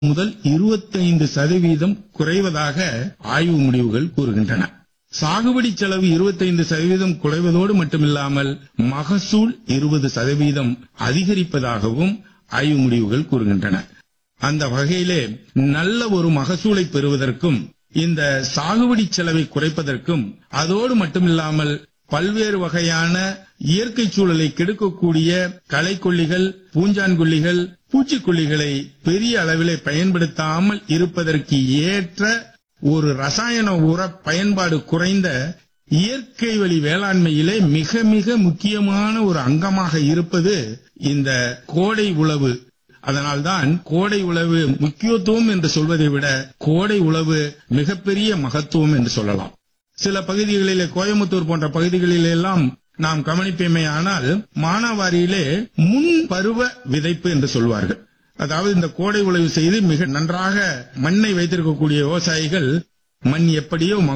முதல் 25 சதவீதம் குறைவதாக ஆய்வு முடிவுகள் கூறுகின்றன சாகுபடி செலவு 25 சதவீதம் குறைவதோடு மட்டுமில்லாமல் மகசூல் 20 சதவீதம் அதிகரிப்பதாகவும் ஆய்வு முடிவுகள் கூறுகின்றன அந்த வகையிலே நல்ல ஒரு மகசூலை பெறுவதற்கும் இந்த சாகுபடி செலவை குறைப்பதற்கும் அதோடு மட்டுமில்லாமல் பல்வேறு வகையான இயற்கை சூழலை கெடுக்கக்கூடிய களைக்கொல்லிகள் பூஞ்சான்கொல்லிகள் பூச்சிக்கொல்லிகளை பெரிய அளவிலே பயன்படுத்தாமல் இருப்பதற்கு ஏற்ற ஒரு ரசாயன உர பயன்பாடு குறைந்த இயற்கை வழி வேளாண்மையிலே மிக மிக முக்கியமான ஒரு அங்கமாக இருப்பது இந்த கோடை உழவு அதனால்தான் கோடை உழவு முக்கியத்துவம் என்று சொல்வதை விட கோடை உழவு மிகப்பெரிய மகத்துவம் என்று சொல்லலாம் சில பகுதிகளிலே கோயம்புத்தூர் போன்ற பகுதிகளில் எல்லாம் நாம் கவனிப்பேமே ஆனால் மானாவாரியிலே முன் பருவ விதைப்பு என்று சொல்வார்கள் அதாவது இந்த கோடை உழவு செய்து மிக நன்றாக மண்ணை வைத்திருக்கக்கூடிய விவசாயிகள் மண் எப்படியோ